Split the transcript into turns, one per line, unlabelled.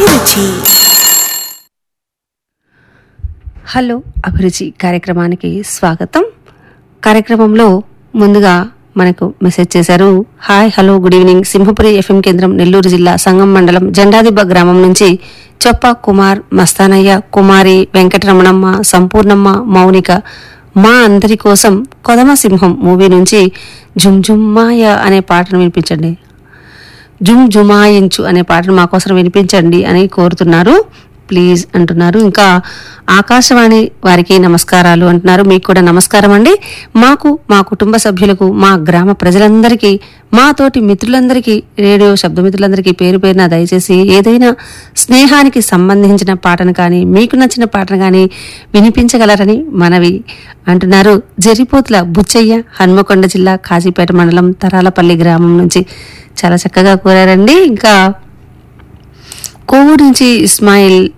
అభిరుచి
హలో అభిరుచి కార్యక్రమానికి స్వాగతం కార్యక్రమంలో ముందుగా మనకు మెసేజ్ చేశారు hi hello good evening Simhapuri FM కేంద్రం నెల్లూరు జిల్లా సంగం మండలం జెండాదిబ్బ గ్రామం నుంచి చొప్ప కుమార్ మస్తానయ్య కుమారి వెంకటరమణమ్మ సంపూర్ణమ్మ మౌనిక మా అందరి కోసం కొదమ సింహం మూవీ నుంచి జుమ్ జుమ్మాయ అనే పాటను వినిపించండి జుమ్ జుమాయించు అనే పాటను మా కోసం వినిపించండి అని కోరుతున్నారు ప్లీజ్ అంటున్నారు ఇంకా ఆకాశవాణి వారికి నమస్కారాలు అంటున్నారు మీకు కూడా నమస్కారం అండి మాకు మా కుటుంబ సభ్యులకు మా గ్రామ ప్రజలందరికీ మా తోటి మిత్రులందరికీ రేడియో శబ్దమిత్రులందరికీ పేరు పేరున దయచేసి ఏదైనా స్నేహానికి సంబంధించిన పాటను కానీ మీకు నచ్చిన పాటను కానీ వినిపించగలరని మనవి అంటున్నారు జరిపోతుల బుచ్చయ్య హన్మకొండ జిల్లా కాజీపేట మండలం తరాలపల్లి గ్రామం నుంచి చాలా చక్కగా కోరారండి ఇంకా కోవూరు నుంచి ఇస్మాయిల్